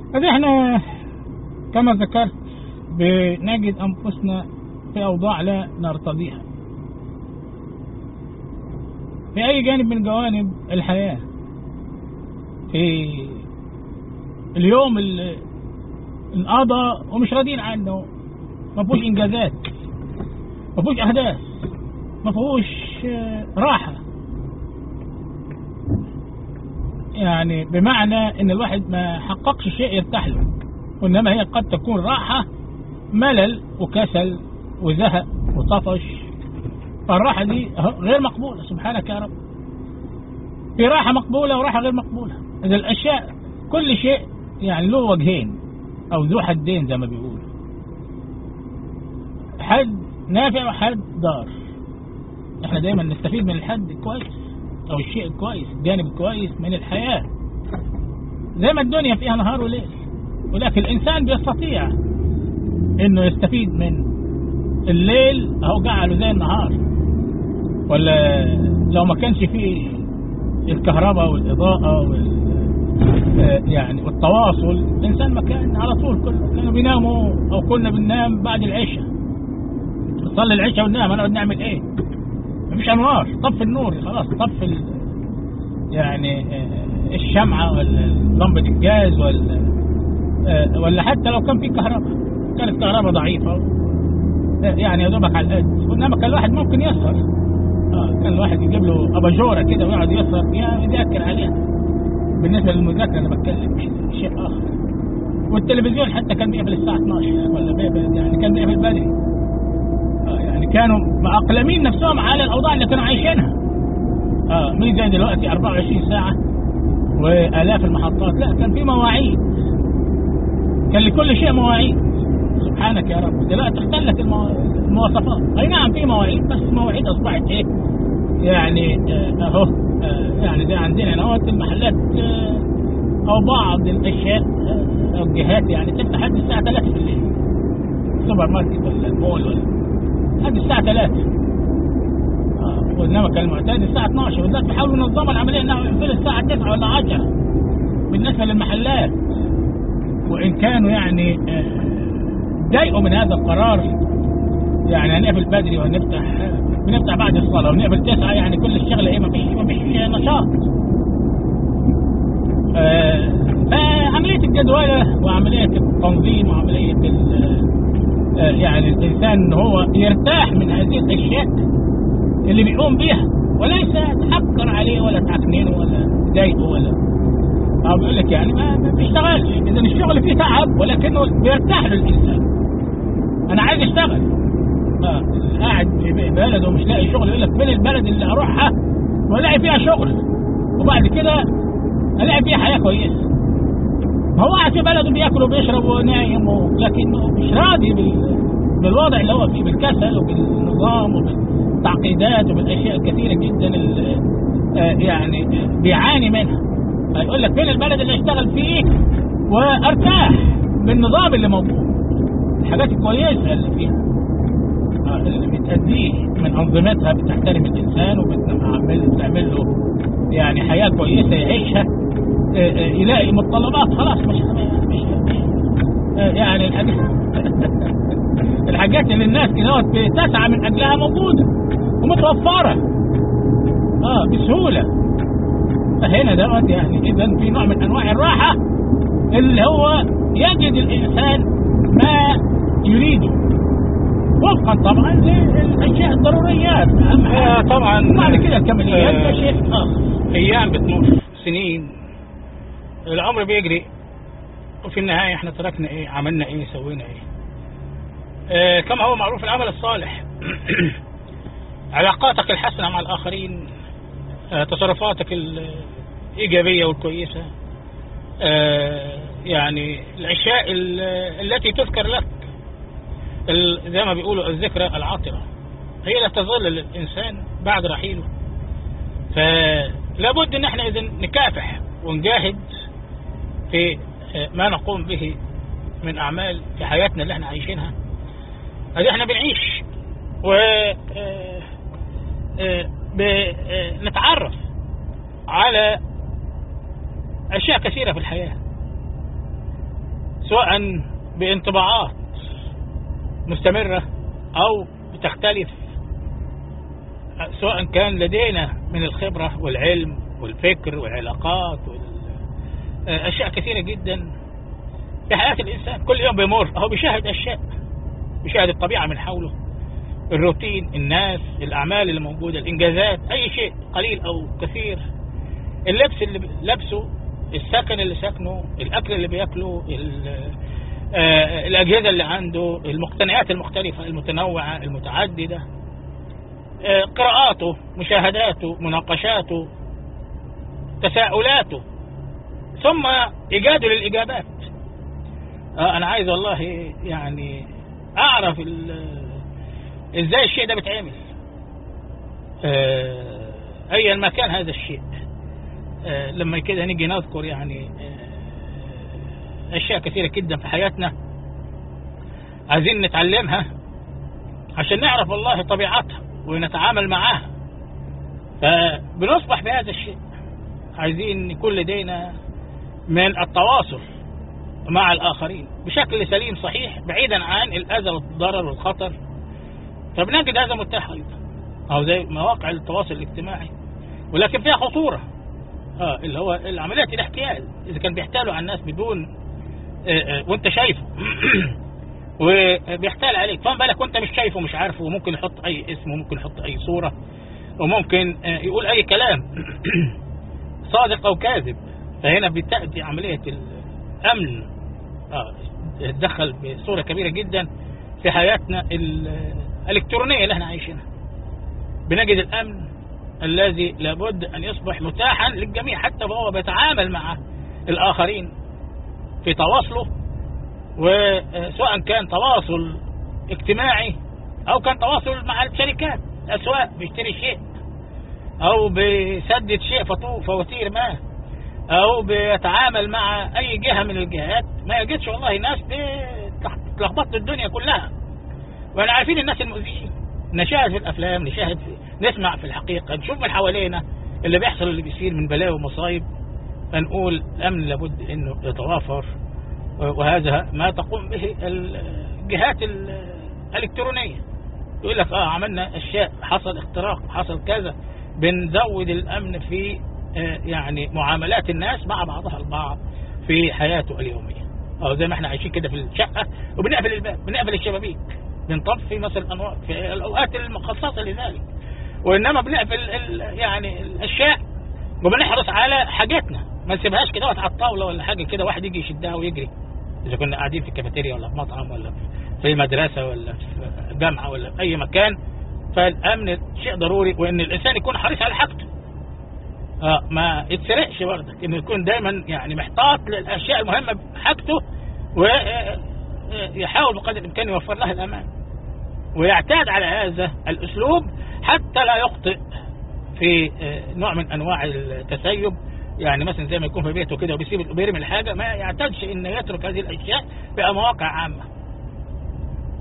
هذه احنا كما ذكرت بنجد انفسنا في اوضاع لا نرتضيها في اي جانب من جوانب الحياة في اليوم اللي انقضى ومش راضيين عنه ما فيهوش انجازات ما فيهوش اهداف ما فيهوش آه، راحة يعني بمعنى ان الواحد ما حققش شيء يرتاح له وانما هي قد تكون راحة ملل وكسل وزهق وطفش فالراحة دي أهو غير مقبولة سبحانك يا رب في راحة مقبولة وراحة غير مقبولة إذا الأشياء كل شيء يعني له وجهين أو ذو حدين زي ما بيقولوا حد نافع وحد ضار احنا دايما نستفيد من الحد كويس او الشيء الكويس الجانب الكويس من الحياة زي ما الدنيا فيها نهار وليل ولكن الانسان بيستطيع انه يستفيد من الليل اهو جعله زي النهار ولا لو ما كانش فيه الكهرباء والاضاءة وال آه، يعني والتواصل الانسان ما كان على طول كله كانوا بيناموا او كنا بننام بعد العشاء نصلي العشاء وننام هنقعد نعمل ايه مفيش انوار طفي النور خلاص طفي ال... يعني آه، الشمعة ولا لمبة الجاز ولا آه، ولا حتى لو كان في كهرباء كانت كهرباء ضعيفة آه، يعني يا دوبك على القد وانما كان الواحد ممكن يسهر اه كان الواحد يجيب له اباجوره كده ويقعد يسهر فيها يذاكر عليها بالنسبه للمذاكره انا بتكلم مش شيء اخر والتلفزيون حتى كان بيقفل الساعه 12 ولا بيقفل يعني كان بيقفل بدري آه يعني كانوا مأقلمين نفسهم على الاوضاع اللي كانوا عايشينها اه مش زي دلوقتي 24 ساعه والاف المحطات لا كان في مواعيد كان لكل شيء مواعيد سبحانك يا رب دلوقتي اختلت المو- المواصفات اي نعم في مواعيد بس مواعيد اصبحت ايه يعني آه، اهو آه، يعني زي عندنا هنا اهوت المحلات آه، او بعض الاشياء آه، او الجهات يعني تفتح لحد الساعه 3 بالليل السوبر ماركت ولا المول ولا لحد الساعه 3 اه وانما كان المعتاد الساعه 12 وذلك بيحاولوا ينظموا العمليه انها يقفلوا الساعه 9 ولا 10 بالنسبه للمحلات وان كانوا يعني آه، ضايقوا من هذا القرار يعني هنقفل بدري وهنفتح بنفتح بعد الصلاة ونقفل تسعة يعني كل الشغلة ايه مفيش مفيش نشاط آه، فعملية الجدولة وعملية التنظيم وعملية ال- آه، يعني الإنسان إن هو يرتاح من هذه الأشياء اللي بيقوم بها وليس تحكر عليه ولا تعكنينه ولا تضايقه ولا أو بيقول لك يعني ما ما بيشتغلش إذا الشغل فيه تعب ولكنه بيرتاح له الإنسان أنا عايز أشتغل آه، قاعد في بلد ومش لاقي شغل يقول لك فين البلد اللي اروحها والاقي فيها شغل وبعد كده الاقي فيها حياه كويسه ما هو قاعد في بلده بياكل وبيشرب ونايم و... لكنه مش راضي بال... بالوضع اللي هو فيه بالكسل وبالنظام وبالتعقيدات وبالاشياء الكثيره جدا اللي آه، يعني آه، بيعاني منها هيقول لك فين البلد اللي اشتغل فيه وارتاح بالنظام اللي موجود الحاجات الكويسه اللي فيها اللي بتأديه من أنظمتها بتحترم الإنسان وبتعمل بتعمل له يعني حياة كويسة يعيشها آه، آه، يلاقي متطلبات خلاص مش مش مش آه، يعني الحاجات الحاجات اللي الناس كده بتسعى من أجلها موجودة ومتوفرة اه بسهولة فهنا دوت يعني إذا في نوع من أنواع الراحة اللي هو يجد الإنسان ما يريده وفقا طبعا للاشياء الضروريات اهم آه، حاجه طبعا بعد كده الكماليات آه، ده شيء اخر ايام بتمر سنين العمر بيجري وفي النهايه احنا تركنا ايه عملنا ايه سوينا ايه آه كما هو معروف العمل الصالح علاقاتك الحسنه مع الاخرين آه تصرفاتك الايجابيه والكويسه آه يعني الاشياء ال- التي تذكر لك ال- زي ما بيقولوا الذكرى العاطره هي لا تظل للانسان بعد رحيله فلا بد ان احنا اذا نكافح ونجاهد في آه، ما نقوم به من اعمال في حياتنا اللي احنا عايشينها هذه احنا بنعيش و آه، آه، ب- آه، نتعرف على اشياء كثيره في الحياه سواء بانطباعات مستمرة أو بتختلف سواء كان لدينا من الخبرة والعلم والفكر والعلاقات وال... أشياء كثيرة جدا في حياة الإنسان كل يوم بيمر هو بيشاهد أشياء بيشاهد الطبيعة من حوله الروتين الناس الأعمال اللي موجودة الإنجازات أي شيء قليل أو كثير اللبس اللي لبسه السكن اللي سكنه الأكل اللي بياكله آه الأجهزة اللي عنده المقتنيات المختلفة المتنوعة المتعددة آه قراءاته مشاهداته مناقشاته تساؤلاته ثم إيجاده للإجابات آه أنا عايز والله يعني أعرف إزاي الشيء ده بيتعمل أيا ما كان هذا الشيء لما كده نيجي نذكر يعني أشياء كثيرة جدا في حياتنا عايزين نتعلمها عشان نعرف والله طبيعتها ونتعامل معاها فبنصبح بهذا الشيء عايزين يكون لدينا من التواصل مع الآخرين بشكل سليم صحيح بعيدا عن الأذى والضرر والخطر فبنجد هذا متاح أيضا أو زي مواقع التواصل الاجتماعي ولكن فيها خطورة اه اللي هو العملية الاحتيال إذا كان بيحتالوا على الناس بدون آه آه وانت شايفه وبيحتال عليك فما بالك وانت مش شايفه مش عارفه وممكن يحط اي اسم وممكن يحط اي صورة وممكن آه يقول اي كلام صادق او كاذب فهنا بتأتي عملية الامن اه تدخل بصورة كبيرة جدا في حياتنا الالكترونية اللي احنا عايشينها بنجد الامن الذي لابد ان يصبح متاحا للجميع حتى وهو بيتعامل مع الاخرين في تواصله وسواء كان تواصل اجتماعي او كان تواصل مع الشركات الاسواق بيشتري شيء او بيسدد شيء فواتير ما او بيتعامل مع اي جهة من الجهات ما يجدش والله ناس بتلخبط الدنيا كلها وانا عارفين الناس المؤذيين نشاهد في الافلام نشاهد في نسمع في الحقيقة نشوف من حوالينا اللي بيحصل اللي بيصير من بلاوي ومصايب فنقول الامن لابد انه يتوافر وهذا ما تقوم به الجهات الالكترونية يقول لك اه عملنا اشياء حصل اختراق حصل كذا بنزود الامن في آه يعني معاملات الناس مع بعضها البعض في حياته اليومية او زي ما احنا عايشين كده في الشقة وبنقفل الباب بنقفل الشبابيك بنطفي مثلا الانوار في الاوقات المخصصة لذلك وانما بنقفل يعني الاشياء وبنحرص على حاجاتنا ما نسيبهاش كده على الطاوله ولا حاجه كده واحد يجي يشدها ويجري اذا كنا قاعدين في كافيتيريا ولا في مطعم ولا في مدرسه ولا في جامعه ولا في اي مكان فالامن شيء ضروري وان الانسان يكون حريص على حاجته اه ما يتسرقش برضك انه يكون دايما يعني محتاط للاشياء المهمه بحاجته ويحاول بقدر الامكان يوفر لها الامان ويعتاد على هذا الاسلوب حتى لا يخطئ في نوع من انواع التسيب يعني مثلا زي ما يكون في بيته كده وبيسيب بيرمي الحاجه ما يعتادش ان يترك هذه الاشياء في مواقع عامه